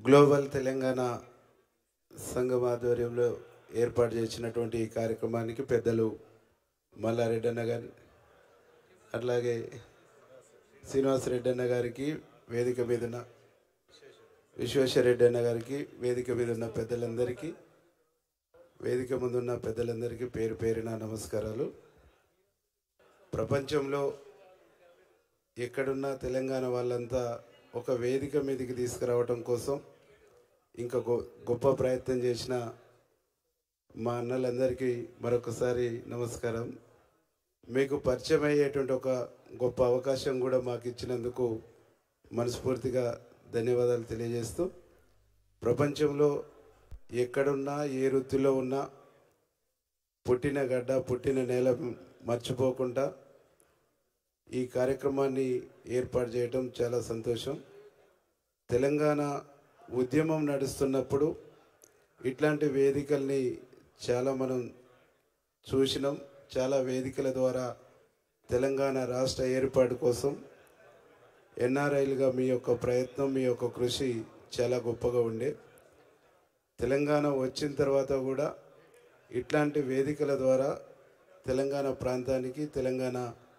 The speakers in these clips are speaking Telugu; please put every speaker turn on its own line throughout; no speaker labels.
గ్లోబల్ తెలంగాణ సంఘం ఆధ్వర్యంలో ఏర్పాటు చేసినటువంటి ఈ కార్యక్రమానికి పెద్దలు మల్లారెడ్డి అన్న గారి అట్లాగే శ్రీనివాసరెడ్డి అన్న గారికి వేదిక మీద ఉన్న విశ్వేశ్వరరెడ్డి అన్న గారికి వేదిక మీద ఉన్న పెద్దలందరికీ వేదిక ముందున్న పెద్దలందరికీ పేరు పేరున నమస్కారాలు ప్రపంచంలో ఎక్కడున్నా తెలంగాణ వాళ్ళంతా ఒక వేదిక మీదకి తీసుకురావటం కోసం ఇంకా గొ- గొప్ప ప్రయత్నం చేసిన మా అన్నలందరికీ మరొకసారి నమస్కారం మీకు పరిచయం అయ్యేటువంటి ఒక గొప్ప అవకాశం కూడా మాకు ఇచ్చినందుకు మనస్ఫూర్తిగా ధన్యవాదాలు తెలియజేస్తూ ప్రపంచంలో ఎక్కడున్నా ఏ వృత్తిలో ఉన్నా పుట్టిన గడ్డ పుట్టిన నేల మర్చిపోకుండా ఈ కార్యక్రమాన్ని ఏర్పాటు చేయడం చాలా సంతోషం తెలంగాణ ఉద్యమం నడుస్తున్నప్పుడు ఇట్లాంటి వేదికల్ని చాలా మనం చూసినాం చాలా వేదికల ద్వారా తెలంగాణ రాష్ట్ర ఏర్పాటు కోసం ఎన్ఆర్ఐలుగా మీ యొక్క ప్రయత్నం మీ యొక్క కృషి చాలా గొప్పగా ఉండే తెలంగాణ వచ్చిన తర్వాత కూడా ఇట్లాంటి వేదికల ద్వారా తెలంగాణ ప్రాంతానికి తెలంగాణ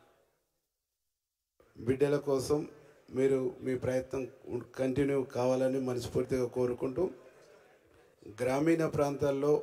బిడ్డల కోసం మీరు మీ ప్రయత్నం కంటిన్యూ కావాలని మనస్ఫూర్తిగా కోరుకుంటూ గ్రామీణ ప్రాంతాల్లో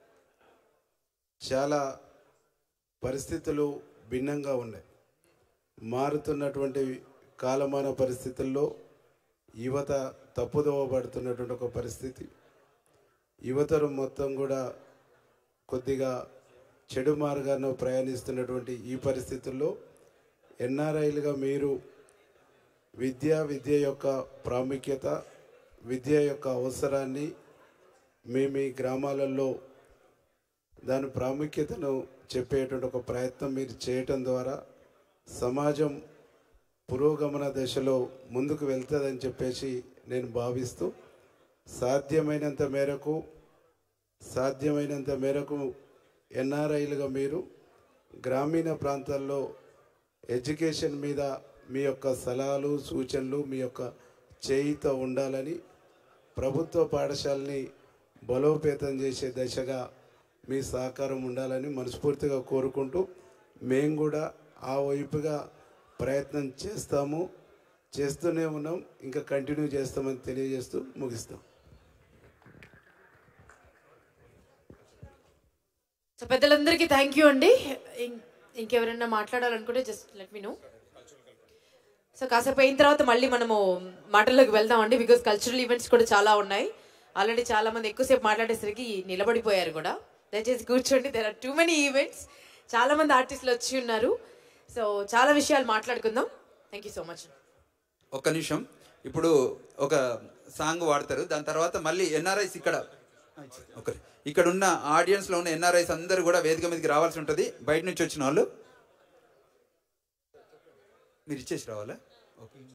చాలా పరిస్థితులు భిన్నంగా ఉన్నాయి మారుతున్నటువంటి కాలమాన పరిస్థితుల్లో యువత తప్పుదోవ పడుతున్నటువంటి ఒక పరిస్థితి యువతరు మొత్తం కూడా కొద్దిగా చెడు మార్గాన్ని ప్రయాణిస్తున్నటువంటి ఈ పరిస్థితుల్లో ఎన్ఆర్ఐలుగా మీరు విద్య విద్య యొక్క ప్రాముఖ్యత విద్య యొక్క అవసరాన్ని మీ మీ గ్రామాలలో దాని ప్రాముఖ్యతను చెప్పేటువంటి ఒక ప్రయత్నం మీరు చేయటం ద్వారా సమాజం పురోగమన దశలో ముందుకు వెళ్తుందని చెప్పేసి నేను భావిస్తూ సాధ్యమైనంత మేరకు సాధ్యమైనంత మేరకు ఎన్ఆర్ఐలుగా మీరు గ్రామీణ ప్రాంతాల్లో ఎడ్యుకేషన్ మీద మీ యొక్క సలహాలు సూచనలు మీ యొక్క చేయిత ఉండాలని ప్రభుత్వ పాఠశాలని బలోపేతం చేసే దశగా మీ సహకారం ఉండాలని మనస్ఫూర్తిగా కోరుకుంటూ మేము కూడా ఆ వైపుగా ప్రయత్నం చేస్తాము చేస్తూనే ఉన్నాం ఇంకా కంటిన్యూ చేస్తామని తెలియజేస్తూ ముగిస్తాం
సో పెద్దలందరికీ థ్యాంక్ యూ అండి ఇం- ఇంకెవరైనా మాట్లాడాలనుకుంటే just let me know so కాసేపు అయిన తర్వాత మళ్ళీ మనము మాటల్లోకి వెళ్దామండి బికాస్ కల్చరల్ ఈవెంట్స్ కూడా చాలా ఉన్నాయి ఆల్రెడీ చాలా మంది ఎక్కువసేపు మాట్లాడేసరికి నిలబడిపోయారు కూడా దయచేసి కూర్చోండి there are too many events చాలా మంది ఆర్టిస్టులు వచ్చి ఉన్నారు సో చాలా విషయాలు మాట్లాడుకుందాం థ్యాంక్ యూ సో మచ్
ఒక్క నిమిషం ఇప్పుడు ఒక సాంగ్ వాడతారు దాని తర్వాత మళ్ళీ ఎన్ఆర్ఐస్ ఇక్కడ ఓకే ఇక్కడ ఉన్న ఆడియన్స్ లో ఉన్న ఎన్ఆర్ఐస్ అందరూ కూడా వేదిక మీదకి రావాల్సి ఉంటుంది బయట నుంచి వచ్చిన వాళ్ళు మీరు ఇచ్చేసి రావాలా ఓకే